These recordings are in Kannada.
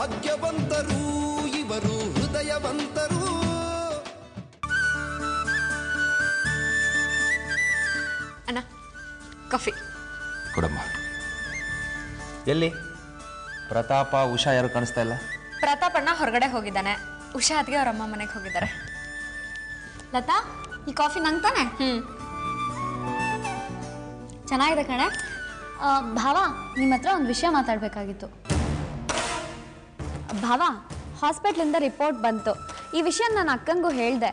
ಭಾಗ್ಯವಂತರು ಇವರು ಹೃದಯವಂತರು ಅಣ್ಣ ಕಾಫಿ ಕೊಡಮ್ಮ ಎಲ್ಲಿ ಪ್ರತಾಪ ಉಷಾ ಯಾರು ಕಾಣಿಸ್ತಾ ಇಲ್ಲ ಪ್ರತಾಪ್ ಅಣ್ಣ ಹೊರಗಡೆ ಹೋಗಿದ್ದಾನೆ ಉಷಾ ಅದ್ಗೆ ಅವ್ರ ಅಮ್ಮ ಮನೆಗೆ ಹೋಗಿದ್ದಾರೆ ಲತಾ ಈ ಕಾಫಿ ನಂಗೆ ತಾನೆ ಹ್ಮ್ ಚೆನ್ನಾಗಿದೆ ಕಣೆ ಆ, ಭಾವ ನಿಮ್ಮ ಹತ್ರ ಒಂದು ವಿಷಯ ಮಾತಾಡಬೇಕಾಗಿತ್ತು ಭಾವ ಹಾಸ್ಪಿಟ್ಲಿಂದ ರಿಪೋರ್ಟ್ ಬಂತು ಈ ವಿಷಯ ನನ್ನ ಅಕ್ಕಂಗೂ ಹೇಳಿದೆ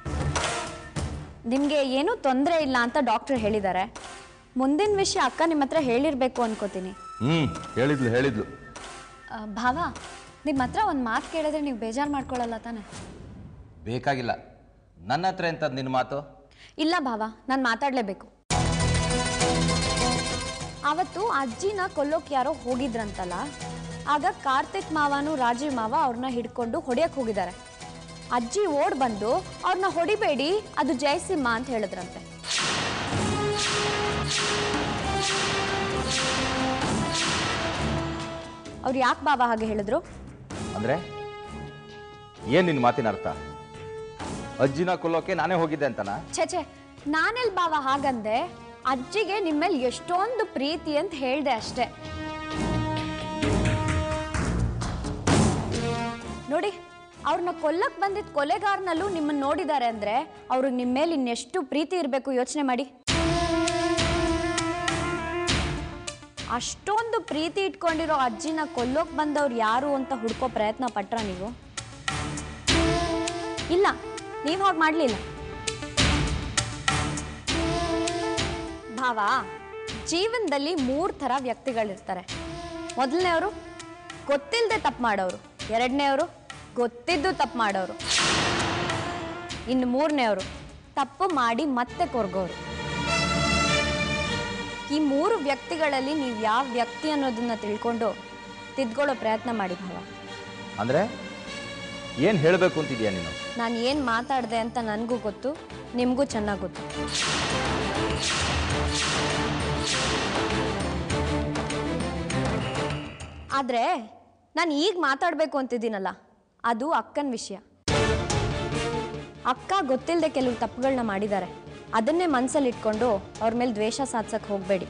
ನಿಮಗೆ ಏನೂ ತೊಂದರೆ ಇಲ್ಲ ಅಂತ ಡಾಕ್ಟ್ರ್ ಹೇಳಿದ್ದಾರೆ ಮುಂದಿನ ವಿಷಯ ಅಕ್ಕ ನಿಮ್ಮ ಹತ್ರ ಹೇಳಿರಬೇಕು ಅನ್ಕೋತೀನಿ ಹ್ಞೂ ಹೇಳಿದ್ಲು ಹೇಳಿದ್ಲು ಆ, ಭಾವ ನಿಮ್ಮ ಹತ್ರ ಒಂದು ಮಾತು ಕೇಳಿದ್ರೆ ನೀವು ಬೇಜಾರು ಮಾಡ್ಕೊಳ್ಳಲ್ಲ ತಾನೆ ಬೇಕಾಗಿಲ್ಲ ನನ್ನ ಹತ್ರ ಎಂಥದ್ದು ನಿನ್ನ ಮಾತು ಇಲ್ಲ ಭಾವ ನಾನು ಮಾತಾಡಲೇಬೇಕು ಅವತ್ತು ಅಜ್ಜಿನ ಕೊಲ್ಲೋಕೆ ಯಾರೋ ಹೋಗಿದ್ರಂತಲ್ಲ ಆಗ ಕಾರ್ತಿಕ್ ಮಾವನು ರಾಜೀವ್ ಮಾವ ಅವ್ರನ್ನ ಹಿಡ್ಕೊಂಡು ಹೊಡೆಯಕ್ಕೆ ಹೋಗಿದ್ದಾರೆ ಅಜ್ಜಿ ಓಡ್ ಬಂದು ಅವ್ರನ್ನ ಹೊಡಿಬೇಡಿ ಅದು ಜಯಸಿಂಹ ಅಂತ ಹೇಳಿದ್ರಂತೆ ಅವ್ರು ಯಾಕೆ ಬಾಬಾ ಹಾಗೆ ಹೇಳಿದ್ರು ಅಂದರೆ ಏನು ನಿನ್ನ ಮಾತಿನ ಅರ್ಥ ಅಜ್ಜಿನ ಕೊಲ್ಲೋಕೆ ನಾನೇ ಹೋಗಿದ್ದೆ ಅಂತನಾ ಛೇ ಛೇ ನಾನೆಲ್ ಬಾವ ಹಾಗಂದೆ ಅಜ್ಜಿಗೆ ನಿಮ್ಮೇಲೆ ಎಷ್ಟೊಂದು ಪ್ರೀತಿ ಅಂತ ಹೇಳ್ದೆ ಅಷ್ಟೇ ನೋಡಿ ಅವ್ರನ್ನ ಕೊಲ್ಲಕ್ ಬಂದಿದ್ದ ಕೊಲೆಗಾರನಲ್ಲೂ ನಿಮ್ಮನ್ನ ನೋಡಿದ್ದಾರೆ ಅಂದ್ರೆ ಅವ್ರಿಗೆ ನಿಮ್ಮ ಮೇಲೆ ಇನ್ನೆಷ್ಟು ಪ್ರೀತಿ ಇರಬೇಕು ಯೋಚನೆ ಮಾಡಿ ಅಷ್ಟೊಂದು ಪ್ರೀತಿ ಇಟ್ಕೊಂಡಿರೋ ಅಜ್ಜಿನ ಕೊಲ್ಲೋಕ್ ಬಂದವ್ರು ಯಾರು ಅಂತ ಹುಡ್ಕೋ ಪ್ರಯತ್ನ ಪಟ್ರ ನೀವು ಇಲ್ಲ ನೀವು ಹಾಗೆ ಮಾಡಲಿಲ್ಲ ಭಾವ ಜೀವನದಲ್ಲಿ ಮೂರು ಥರ ವ್ಯಕ್ತಿಗಳಿರ್ತಾರೆ ಮೊದಲನೇವರು ಗೊತ್ತಿಲ್ಲದೆ ತಪ್ಪು ಮಾಡೋರು ಎರಡನೇವರು ಗೊತ್ತಿದ್ದು ತಪ್ಪು ಮಾಡೋರು ಇನ್ನು ಮೂರನೇವರು ತಪ್ಪು ಮಾಡಿ ಮತ್ತೆ ಕೊರ್ಗೋರು ಈ ಮೂರು ವ್ಯಕ್ತಿಗಳಲ್ಲಿ ನೀವು ಯಾವ ವ್ಯಕ್ತಿ ಅನ್ನೋದನ್ನ ತಿಳ್ಕೊಂಡು ತಿದ್ಕೊಳ್ಳೋ ಪ್ರಯತ್ನ ಮಾಡಿ ಭಾವ ಅಂದರೆ ಏನು ಹೇಳಬೇಕು ಅಂತಿದ್ಯಾ ನೀನು ನಾನು ಏನು ಮಾತಾಡಿದೆ ಅಂತ ನನಗೂ ಗೊತ್ತು ನಿಮಗೂ ಚೆನ್ನಾಗಿ ಗೊತ್ತು ಆದರೆ ನಾನು ಈಗ ಮಾತಾಡಬೇಕು ಅಂತಿದ್ದೀನಲ್ಲ ಅದು ಅಕ್ಕನ ವಿಷಯ ಅಕ್ಕ ಗೊತ್ತಿಲ್ಲದೆ ಕೆಲವು ತಪ್ಪುಗಳನ್ನ ಮಾಡಿದ್ದಾರೆ ಅದನ್ನೇ ಮನಸ್ಸಲ್ಲಿ ಇಟ್ಕೊಂಡು ಅವ್ರ ಮೇಲೆ ದ್ವೇಷ ಸಾಧಿಸಕ್ಕೆ ಹೋಗಬೇಡಿ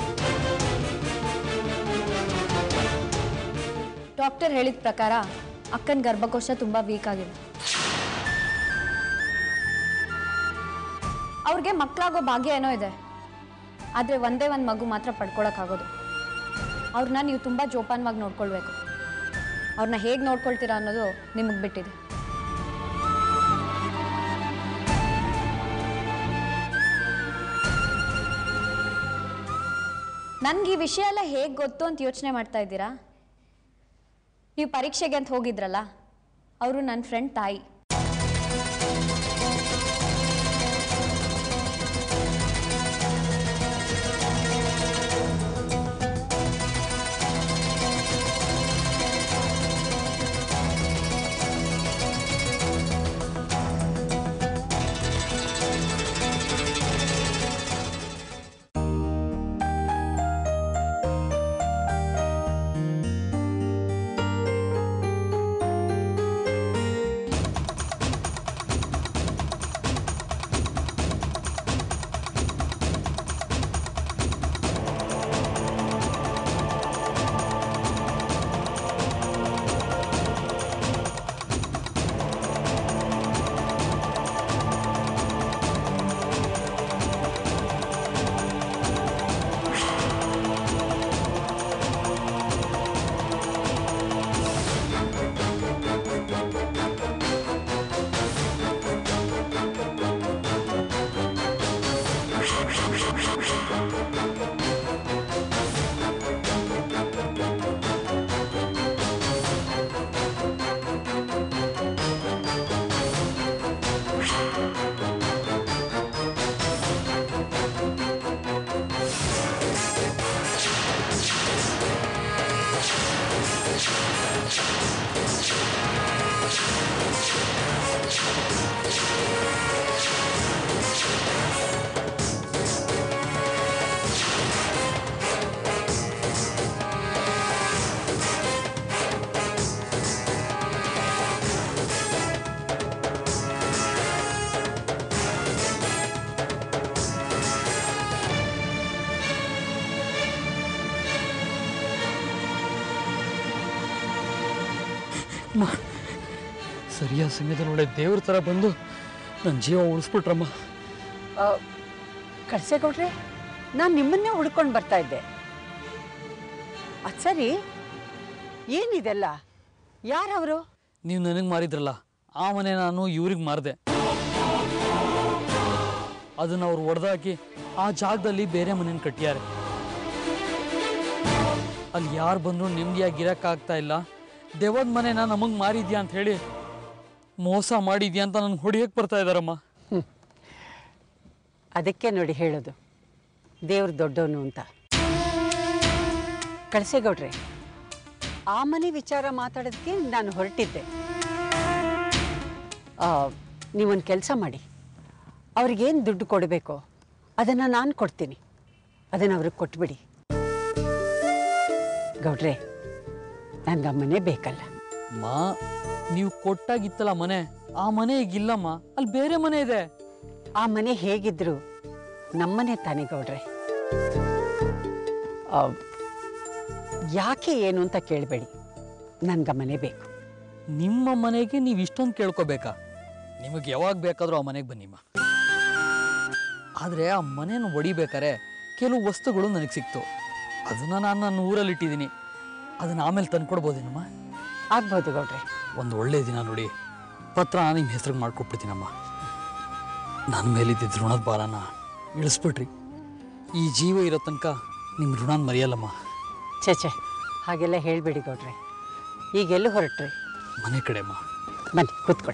ಡಾಕ್ಟರ್ ಹೇಳಿದ ಪ್ರಕಾರ ಅಕ್ಕನ ಗರ್ಭಕೋಶ ತುಂಬ ವೀಕ್ ಆಗಿದೆ ಅವ್ರಿಗೆ ಮಕ್ಕಳಾಗೋ ಭಾಗ್ಯ ಏನೋ ಇದೆ ಆದರೆ ಒಂದೇ ಒಂದು ಮಗು ಮಾತ್ರ ಪಡ್ಕೊಳಕ್ಕಾಗೋದು ಅವ್ರನ್ನ ನೀವು ತುಂಬ ಜೋಪಾನವಾಗಿ ನೋಡ್ಕೊಳ್ಬೇಕು ಅವ್ರನ್ನ ಹೇಗೆ ನೋಡ್ಕೊಳ್ತೀರಾ ಅನ್ನೋದು ನಿಮಗೆ ಬಿಟ್ಟಿದೆ ನನ್ಗೆ ಈ ವಿಷಯ ಎಲ್ಲ ಹೇಗೆ ಗೊತ್ತು ಅಂತ ಯೋಚನೆ ಮಾಡ್ತಾ ಇದ್ದೀರಾ ನೀವು ಪರೀಕ್ಷೆಗೆ ಅಂತ ಹೋಗಿದ್ರಲ್ಲ ಅವರು ನನ್ನ ಫ್ರೆಂಡ್ ತಾಯಿ ಅಮ್ಮ ಸರಿಯಾದ ಸಮಯದಲ್ಲಿ ಒಳ್ಳೆ ದೇವ್ರ ಥರ ಬಂದು ನನ್ನ ಜೀವ ಉಳಿಸ್ಬಿಟ್ರಮ್ಮ ಕಳ್ಸೇಗೌಡ್ರೆ ನಾನು ನಿಮ್ಮನ್ನೇ ಹುಡ್ಕೊಂಡು ಬರ್ತಾ ಇದ್ದೆ ಅದು ಸರಿ ಏನಿದೆಲ್ಲ ಯಾರವರು ನೀವು ನನಗೆ ಮಾರಿದ್ರಲ್ಲ ಆ ಮನೆ ನಾನು ಇವ್ರಿಗೆ ಮಾರಿದೆ ಅದನ್ನು ಅವ್ರು ಒಡೆದಾಕಿ ಆ ಜಾಗದಲ್ಲಿ ಬೇರೆ ಮನೇನ ಕಟ್ಟಿದ್ದಾರೆ ಅಲ್ಲಿ ಯಾರು ಬಂದರೂ ನೆಮ್ಮದಿಯಾಗಿ ಇರೋಕ್ಕಾಗ್ತಾ ಇಲ್ಲ ದೇವದ ಮನೆನ ನಮಗೆ ಮಾರಿದ್ಯಾ ಅಂತ ಹೇಳಿ ಮೋಸ ಮಾಡಿದ್ಯಾ ಅಂತ ನನಗೆ ಹೊಡಿಯಕ್ಕೆ ಬರ್ತಾ ಇದ್ದಾರಮ್ಮ ಅದಕ್ಕೆ ನೋಡಿ ಹೇಳೋದು ದೇವ್ರು ದೊಡ್ಡವನು ಅಂತ ಕಳ್ಸೇಗೌಡ್ರೆ ಆ ಮನೆ ವಿಚಾರ ಮಾತಾಡೋದಕ್ಕೆ ನಾನು ಹೊರಟಿದ್ದೆ ಆ, ನೀವೊಂದು ಕೆಲಸ ಮಾಡಿ ಅವ್ರಿಗೇನು ದುಡ್ಡು ಕೊಡಬೇಕೋ ಅದನ್ನು ನಾನು ಕೊಡ್ತೀನಿ ಅದನ್ನು ಅವ್ರಿಗೆ ಕೊಟ್ಬಿಡಿ ಗೌಡ್ರೆ ನನಗೆ ಆ ಮನೆ ಬೇಕಲ್ಲ ಮಾ ನೀವು ಕೊಟ್ಟಾಗಿತ್ತಲ್ಲ ಮನೆ ಆ ಮನೆ ಈಗಿಲ್ಲಮ್ಮ ಅಲ್ಲಿ ಬೇರೆ ಮನೆ ಇದೆ ಆ ಮನೆ ಹೇಗಿದ್ರು ನಮ್ಮನೆ ತಾನೇ ಗೌಡ್ರೆ ಆ, ಯಾಕೆ ಏನು ಅಂತ ಕೇಳಬೇಡಿ ನನ್ಗೆ ಆ ಮನೆ ಬೇಕು ನಿಮ್ಮ ಮನೆಗೆ ನೀವು ಇಷ್ಟೊಂದು ಕೇಳ್ಕೊಬೇಕಾ ನಿಮಗೆ ಯಾವಾಗ ಬೇಕಾದರೂ ಆ ಮನೆಗೆ ಬನ್ನಿಮ್ಮ ಆದರೆ ಆ ಮನೇನ ಒಡಿಬೇಕಾರೆ ಕೆಲವು ವಸ್ತುಗಳು ನನಗೆ ಸಿಕ್ತು ಅದನ್ನು ನಾನು ನನ್ನ ಊರಲ್ಲಿ ಇಟ್ಟಿದ್ದೀನಿ ಅದನ್ನು ಆಮೇಲೆ ತಂದ್ಕೊಡ್ಬೋದೇನಮ್ಮ ಆಗ್ಬೋದು ಗೌಡ್ರೆ ಒಂದು ಒಳ್ಳೆ ದಿನ ನೋಡಿ ಪತ್ರ ನಿಮ್ಮ ಹೆಸ್ರಿಗೆ ಮಾಡ್ಕೊಟ್ಬಿಡ್ತೀನಮ್ಮ ನನ್ನ ಮೇಲಿದ್ದಿದ್ದ ಋಣದ ಭಾರನ ಇಳಿಸ್ಬಿಟ್ರಿ ಈ ಜೀವ ಇರೋ ತನಕ ನಿಮ್ಮ ಋಣನ ಮರೆಯಲ್ಲಮ್ಮ ಛೇ ಛೇ ಹಾಗೆಲ್ಲ ಹೇಳಬೇಡಿ ಗೌಡ್ರೆ ಈಗೆಲ್ಲೂ ಹೊರಟ್ರಿ ಮನೆ ಕಡೆಮ್ಮ ಬನ್ನಿ ಕೂತ್ಕೊಳ್ಳಿ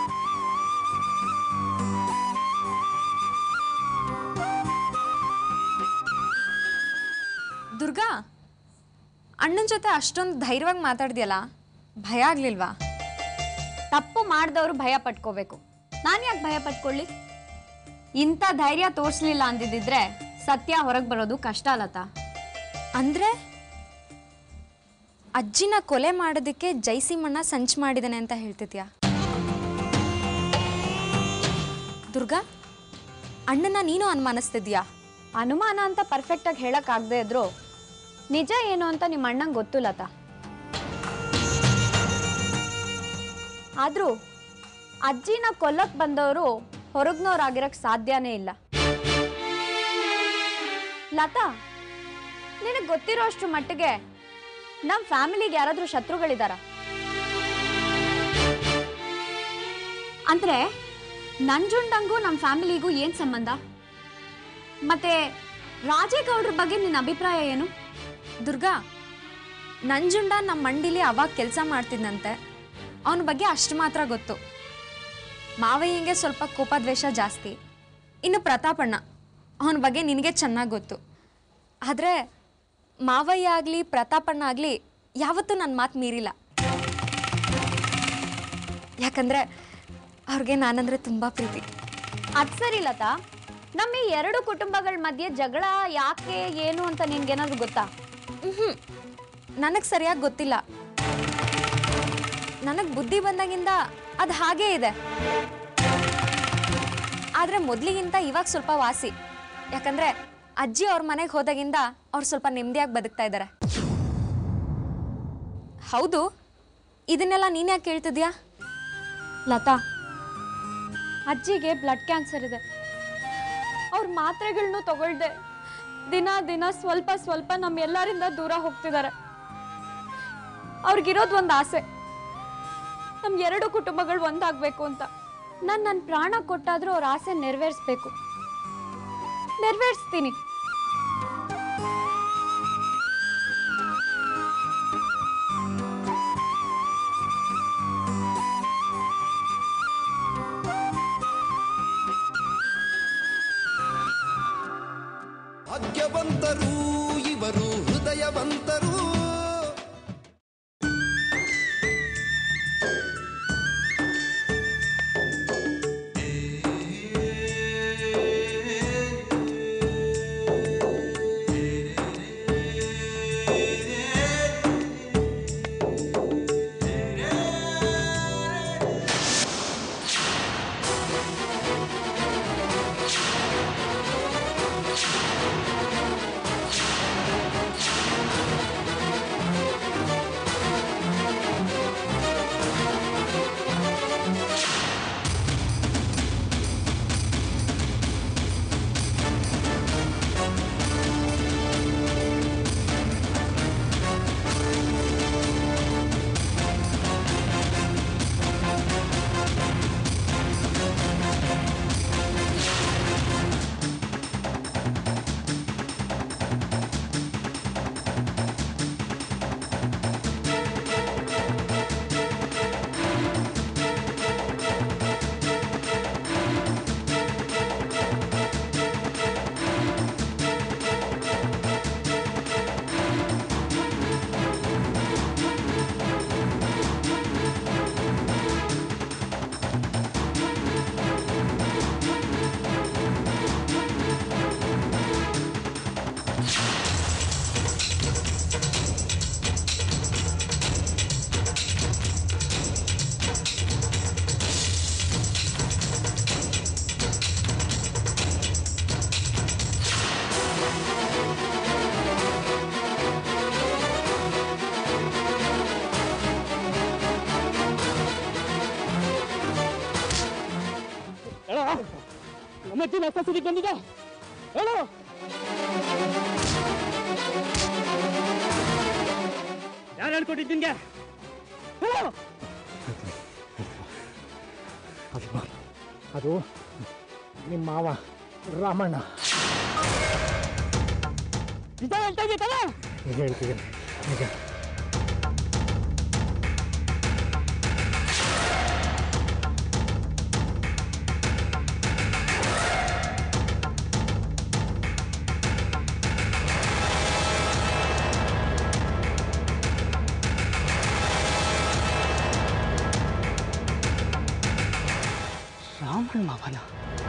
ದುರ್ಗಾ ಅಣ್ಣನ ಜೊತೆ ಅಷ್ಟೊಂದು ಧೈರ್ಯವಾಗಿ ಮಾತಾಡ್ದಿಯಲ್ಲ ಭಯ ಆಗ್ಲಿಲ್ವಾ ತಪ್ಪು ಮಾಡಿದವರು ಭಯ ಪಟ್ಕೋಬೇಕು ನಾನು ಯಾಕೆ ಭಯ ಪಟ್ಕೊಳ್ಳಿ ಇಂಥ ಧೈರ್ಯ ತೋರಿಸ್ಲಿಲ್ಲ ಅಂದಿದ್ದಿದ್ರೆ ಸತ್ಯ ಹೊರಗೆ ಬರೋದು ಕಷ್ಟ ಲತಾ ಅಂದ್ರೆ ಅಜ್ಜಿನ ಕೊಲೆ ಮಾಡೋದಕ್ಕೆ ಜೈಸಿಮಣ್ಣ ಸಂಚು ಮಾಡಿದಾನೆ ಅಂತ ಹೇಳ್ತಿದ್ಯಾ ದುರ್ಗಾ ಅಣ್ಣನ ನೀನು ಅನುಮಾನಿಸ್ತಿದ್ಯಾ ಅನುಮಾನ ಅಂತ ಪರ್ಫೆಕ್ಟಾಗಿ ಹೇಳೋಕ್ಕಾಗದೇ ಇದ್ರು ನಿಜ ಏನು ಅಂತ ನಿಮ್ಮ ಅಣ್ಣಂಗೆ ಗೊತ್ತು ಲತಾ ಆದರೂ ಅಜ್ಜಿನ ಕೊಲ್ಲಕ್ ಬಂದವರು ಹೊರಗ್ನವ್ರಾಗಿರಕ್ ಸಾಧ್ಯನೇ ಇಲ್ಲ ಲತಾ ನಿನಗೆ ಗೊತ್ತಿರೋ ಅಷ್ಟು ಮಟ್ಟಿಗೆ ನಮ್ಮ ಫ್ಯಾಮಿಲಿಗೆ ಯಾರಾದರೂ ಶತ್ರುಗಳಿದಾರ ಅಂದ್ರೆ ನಂಜುಂಡಂಗೂ ನಮ್ಮ ಫ್ಯಾಮಿಲಿಗೂ ಏನು ಸಂಬಂಧ ಮತ್ತೆ ರಾಜೇಗೌಡ್ರ ಬಗ್ಗೆ ನಿನ್ನ ಅಭಿಪ್ರಾಯ ಏನು ದುರ್ಗಾ ನಂಜುಂಡ ನಮ್ಮ ಮಂಡಿಲಿ ಅವಾಗ ಕೆಲಸ ಮಾಡ್ತಿದ್ದಂತೆ ಅವನ ಬಗ್ಗೆ ಅಷ್ಟು ಮಾತ್ರ ಗೊತ್ತು ಮಾವಯ್ಯಂಗೆ ಸ್ವಲ್ಪ ಕೋಪದ್ವೇಷ ಜಾಸ್ತಿ ಇನ್ನು ಪ್ರತಾಪಣ್ಣ ಅವನ ಬಗ್ಗೆ ನಿನಗೆ ಚೆನ್ನಾಗಿ ಗೊತ್ತು ಆದರೆ ಮಾವಯ್ಯ ಆಗಲಿ ಪ್ರತಾಪಣ್ಣ ಆಗಲಿ ಯಾವತ್ತೂ ನನ್ನ ಮಾತು ಮೀರಿಲ್ಲ ಯಾಕಂದರೆ ಅವ್ರಿಗೆ ನಾನಂದರೆ ತುಂಬ ಪ್ರೀತಿ ಅದ್ ಸರಿ ಲತಾ ನಮ್ಮ ಈ ಎರಡು ಕುಟುಂಬಗಳ ಮಧ್ಯೆ ಜಗಳ ಯಾಕೆ ಏನು ಅಂತ ನಿನ್ಗೇನಾದ್ರು ಗೊತ್ತಾ ನನಗೆ ಸರಿಯಾಗಿ ಗೊತ್ತಿಲ್ಲ ನನಗೆ ಬುದ್ಧಿ ಬಂದಾಗಿಂದ ಅದು ಹಾಗೇ ಇದೆ ಆದರೆ ಮೊದಲಿಗಿಂತ ಇವಾಗ ಸ್ವಲ್ಪ ವಾಸಿ ಯಾಕಂದ್ರೆ ಅಜ್ಜಿ ಅವ್ರ ಮನೆಗೆ ಹೋದಾಗಿಂದ ಅವ್ರು ಸ್ವಲ್ಪ ನೆಮ್ಮದಿಯಾಗಿ ಬದುಕ್ತಾ ಇದ್ದಾರೆ ಹೌದು ಇದನ್ನೆಲ್ಲ ನೀನು ಯಾಕೆ ಕೇಳ್ತಿದ್ಯಾ ಲತಾ ಅಜ್ಜಿಗೆ ಬ್ಲಡ್ ಕ್ಯಾನ್ಸರ್ ಇದೆ ಅವ್ರ ಮಾತ್ರೆಗಳನ್ನೂ ತಗೊಳ್ದೆ ದಿನ ದಿನ ಸ್ವಲ್ಪ ಸ್ವಲ್ಪ ನಮ್ಮ ಎಲ್ಲರಿಂದ ದೂರ ಹೋಗ್ತಿದ್ದಾರೆ ಅವ್ರಿಗಿರೋದು ಒಂದು ಆಸೆ ನಮ್ಮ ಎರಡು ಕುಟುಂಬಗಳು ಒಂದಾಗಬೇಕು ಅಂತ ನಾನು ನನ್ನ ಪ್ರಾಣ ಕೊಟ್ಟಾದ್ರೂ ಅವ್ರ ಆಸೆ ನೆರವೇರಿಸ್ಬೇಕು ನೆರವೇರಿಸ್ತೀನಿ ಭಾಗ್ಯವಂತರು ಇವರು ಹೃದಯವಂತರು ನಮ್ಮಜ್ಜಿನ ಕಸೂರಿಗೆ ಬಂದಿದೆ ಹೇಳು ಯಾರು ಹೇಳ್ಕೊಟ್ಟಿದ್ದು ನಿನ್ಗೆ ಹೇಳು ಅದು ನಿಮ್ಮ ಮಾವ ರಾಮಣ್ಣ ನಿಜ ಹೇಳ್ತಾ ಇದೆಯಾ ನಿಜ ಹೇಳ್ತಿದ್ದೀನಿ ನಿಜ ರಾಮಣ್ಣ ಮಾವನ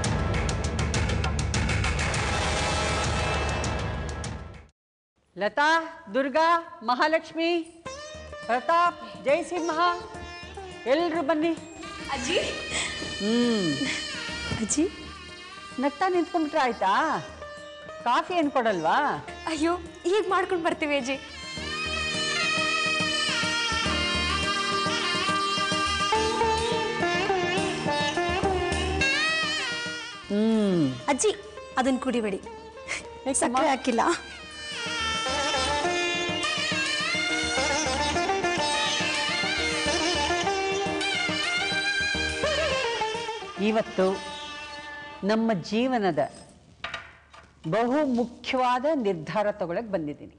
ಲತಾ ದುರ್ಗಾ ಮಹಾಲಕ್ಷ್ಮಿ ಪ್ರತಾಪ್ ಜಯಸಿಂಹ ಎಲ್ರು ಬನ್ನಿ ಅಜ್ಜಿ ಹ್ಮ್ ಅಜ್ಜಿ ನಗ್ತಾ ನಿಂತ್ಕೊಂಡ್ಬಿಟ್ರೆ ಆಯ್ತಾ ಕಾಫಿ ಏನು ಕೊಡಲ್ವಾ ಅಯ್ಯೋ ಈಗ ಮಾಡ್ಕೊಂಡು ಬರ್ತೀವಿ ಅಜ್ಜಿ ಹ್ಮ್ ಅಜ್ಜಿ ಅದನ್ನ ಕುಡಿಬೇಡಿ ಯಾಕಮ್ಮ? ಸಕ್ಕರೆ ಹಾಕಿಲ್ಲ ಇವತ್ತು ನಮ್ಮ ಜೀವನದ ಬಹು ಮುಖ್ಯವಾದ ನಿರ್ಧಾರ ತಗೊಳಕ್ ಬಂದಿದ್ದೀನಿ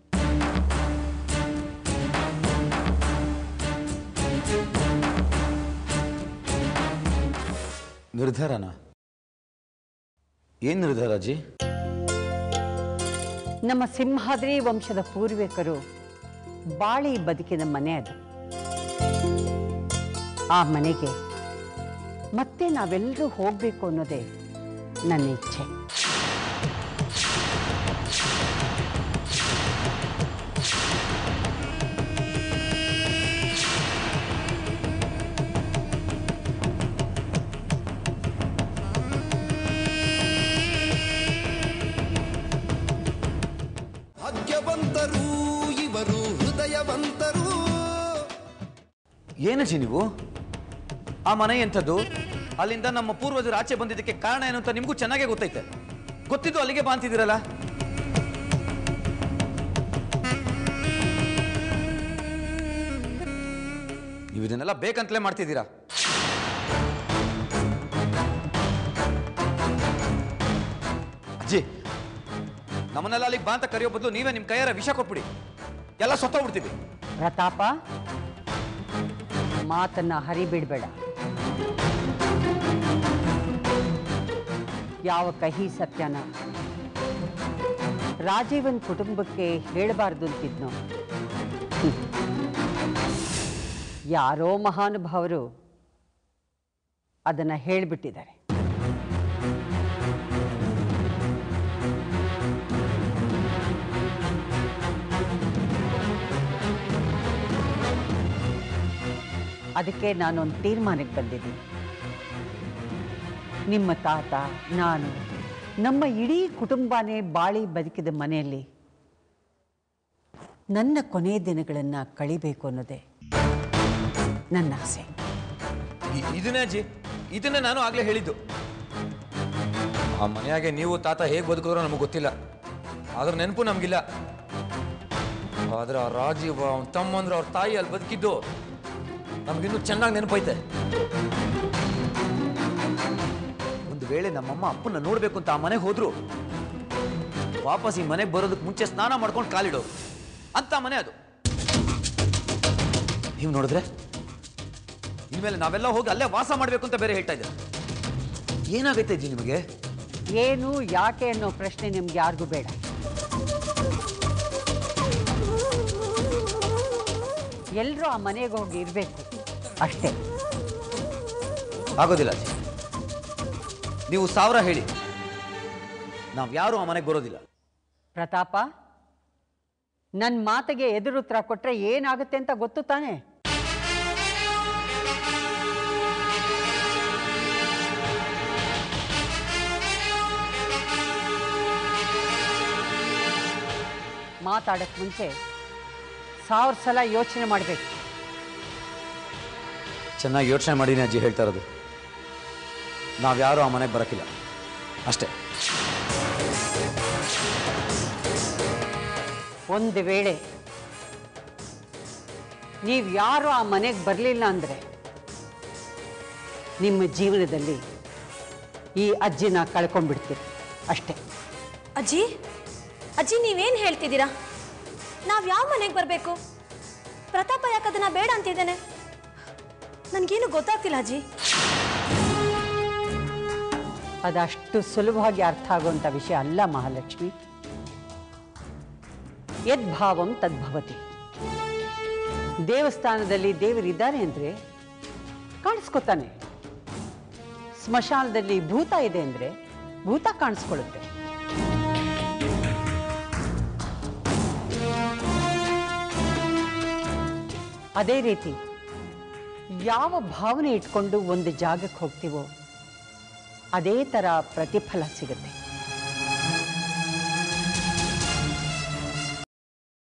ನಿರ್ಧಾರನ ಏನು ನಿರ್ಧಾರ ಅಜ್ಜಿ ನಮ್ಮ ಸಿಂಹಾದ್ರಿ ವಂಶದ ಪೂರ್ವಿಕರು ಬಾಳಿ ಬದುಕಿನ ಮನೆ ಅದು ಆ ಮನೆಗೆ ಮತ್ತೆ ನಾವೆಲ್ಲರೂ ಹೋಗಬೇಕು ಅನ್ನೋದೇ ನನ್ನ ಇಚ್ಛೆ ಭಾಗ್ಯವಂತರು ಇವರು ಹೃದಯವಂತರು ಏನಜ್ಜಿ ನೀವು ಆ ಮನೆ ಎಂಥದ್ದು ಅಲ್ಲಿಂದ ನಮ್ಮ ಪೂರ್ವಜರು ಆಚೆ ಬಂದಿದ್ದಕ್ಕೆ ಕಾರಣ ಏನು ಅಂತ ನಿಮಗೂ ಚೆನ್ನಾಗೇ ಗೊತ್ತೈತೆ ಗೊತ್ತಿದ್ದು ಅಲ್ಲಿಗೆ ಬಾಂತಿದ್ದೀರಲ್ಲ ನೀವು ಇದನ್ನೆಲ್ಲ ಬೇಕಂತಲೇ ಮಾಡ್ತಿದ್ದೀರಾ ಅಜ್ಜಿ ನಮ್ಮನ್ನೆಲ್ಲ ಅಲ್ಲಿಗೆ ಬಾ ಅಂತ ಕರೆಯೋ ಬದಲು ನೀವೇ ನಿಮ್ಮ ಕೈಯಾರ ವಿಷ ಕೊಟ್ಬಿಡಿ ಎಲ್ಲ ಸತ್ತೋಗ್ಬಿಡ್ತೀವಿ ಪ್ರತಾಪ ಮಾತನ್ನ ಹರಿಬಿಡ್ಬೇಡ ಯಾವ ಕಹಿ ಸತ್ಯನ ರಾಜೀವನ್ ಕುಟುಂಬಕ್ಕೆ ಹೇಳಬಾರ್ದು ಅಂತಿದ್ನೋ ಹ್ಮ್. ಯಾರೋ ಮಹಾನುಭಾವರು ಅದನ್ನ ಹೇಳಿಬಿಟ್ಟಿದ್ದಾರೆ ಅದಕ್ಕೆ ನಾನೊಂದು ತೀರ್ಮಾನಕ್ಕೆ ಬಂದಿದ್ದೀನಿ ನಿಮ್ಮ ತಾತ ನಾನು ನಮ್ಮ ಇಡೀ ಕುಟುಂಬನೇ ಬಾಳಿ ಬದುಕಿದ ಮನೆಯಲ್ಲಿ ನನ್ನ ಕೊನೆಯ ದಿನಗಳನ್ನು ಕಳಿಬೇಕು ಅನ್ನೋದೇ ನನ್ನ ಆಸೆ ಇ- ಇದನ್ನೇ ಅಜ್ಜಿ ಇದನ್ನೇ ನಾನು ಆಗ್ಲೇ ಹೇಳಿದ್ದು ಆ ಮನೆಯಾಗೆ ನೀವು ತಾತ ಹೇಗೆ ಬದುಕಿದ್ರೋ ನಮಗೆ ಗೊತ್ತಿಲ್ಲ ಅದ್ರ ನೆನಪು ನಮಗಿಲ್ಲ ಆದ್ರೆ ಆ ರಾಜೀವ್ ಅವನ ತಮ್ಮಂದ್ರೆ ಅವ್ರ ತಾಯಿ ಅಲ್ಲಿ ಬದುಕಿದ್ದು ನಮಗಿನ್ನೂ ಚೆನ್ನಾಗಿ ನೆನಪೈತೆ ಒಂದು ವೇಳೆ ನಮ್ಮಮ್ಮ ಅಪ್ಪನ ನೋಡ್ಬೇಕು ಅಂತ ಆ ಮನೆಗೆ ಹೋದ್ರು ವಾಪಸ್ ಈ ಮನೆಗೆ ಬರೋದಕ್ಕೆ ಮುಂಚೆ ಸ್ನಾನ ಮಾಡ್ಕೊಂಡು ಕಾಲಿಡೋರು ಅಂತ ಮನೆ ಅದು ನೀವು ನೋಡಿದ್ರೆ ಇನ್ಮೇಲೆ ನಾವೆಲ್ಲ ಹೋಗಿ ಅಲ್ಲೇ ವಾಸ ಮಾಡಬೇಕು ಅಂತ ಬೇರೆ ಹೇಳ್ತಾ ಇದ್ದಾರೆ ಏನಾಗೈತೆ ಅಜ್ಜಿ ನಿಮಗೆ ಏನು ಯಾಕೆ ಅನ್ನೋ ಪ್ರಶ್ನೆ ನಿಮ್ಗೆ ಯಾರಿಗೂ ಬೇಡ ಎಲ್ಲರೂ ಆ ಮನೆಗೆ ಹೋಗಿ ಇರಬೇಕು ಅಷ್ಟೇ ಆಗೋದಿಲ್ಲ ಅಜ್ಜಿ ನೀವು ಸಾವಿರ ಹೇಳಿ ನಾವು ಯಾರು ಆ ಮನೆಗೆ ಬರೋದಿಲ್ಲ ಪ್ರತಾಪ ನನ್ನ ಮಾತಿಗೆ ಎದುರುತ್ತರ ಕೊಟ್ರೆ ಏನಾಗುತ್ತೆ ಅಂತ ಗೊತ್ತು ತಾನೇ ಮಾತಾಡಕ್ ಮುಂಚೆ ಸಾವಿರ ಸಲ ಯೋಚನೆ ಮಾಡಬೇಕು ಚೆನ್ನಾಗಿ ಯೋಚನೆ ಮಾಡಿನೇ ಅಜ್ಜಿ ಹೇಳ್ತಾ ಇರೋದು ನಾವ್ಯಾರು ಆ ಮನೆಗೆ ಬರೋಕ್ಕಿಲ್ಲ ಅಷ್ಟೇ ಒಂದು ವೇಳೆ ನೀವು ಯಾರು ಆ ಮನೆಗೆ ಬರಲಿಲ್ಲ ಅಂದರೆ ನಿಮ್ಮ ಜೀವನದಲ್ಲಿ ಈ ಅಜ್ಜಿನ ಕಳ್ಕೊಂಡ್ಬಿಡ್ತೀರಿ ಅಷ್ಟೇ ಅಜ್ಜಿ ಅಜ್ಜಿ ನೀವೇನು ಹೇಳ್ತಿದ್ದೀರಾ ನಾವು ಯಾವ ಮನೆಗೆ ಬರಬೇಕು ಪ್ರತಾಪ ಯಾಕೆ ಅದನ್ನ ಬೇಡ ಅಂತಿದ್ದಾನೆ ನನಗೇನು ಗೊತ್ತಾಗ್ತಿಲ್ಲ ಅಜ್ಜಿ ಅದಷ್ಟು ಸುಲಭವಾಗಿ ಅರ್ಥ ಆಗುವಂಥ ವಿಷಯ ಅಲ್ಲ ಮಹಾಲಕ್ಷ್ಮಿ ಯದ್ಭಾವಂ ತದ್ಭವತಿ ದೇವಸ್ಥಾನದಲ್ಲಿ ದೇವರಿದ್ದಾರೆ ಅಂದರೆ ಕಾಣಿಸ್ಕೊತಾನೆ ಸ್ಮಶಾನದಲ್ಲಿ ಭೂತ ಇದೆ ಅಂದರೆ ಭೂತ ಕಾಣಿಸ್ಕೊಳ್ಳುತ್ತೆ ಅದೇ ರೀತಿ ಯಾವ ಭಾವನೆ ಇಟ್ಕೊಂಡು ಒಂದು ಜಾಗಕ್ಕೆ ಹೋಗ್ತೀವೋ ಅದೇ ಥರ ಪ್ರತಿಫಲ ಸಿಗುತ್ತೆ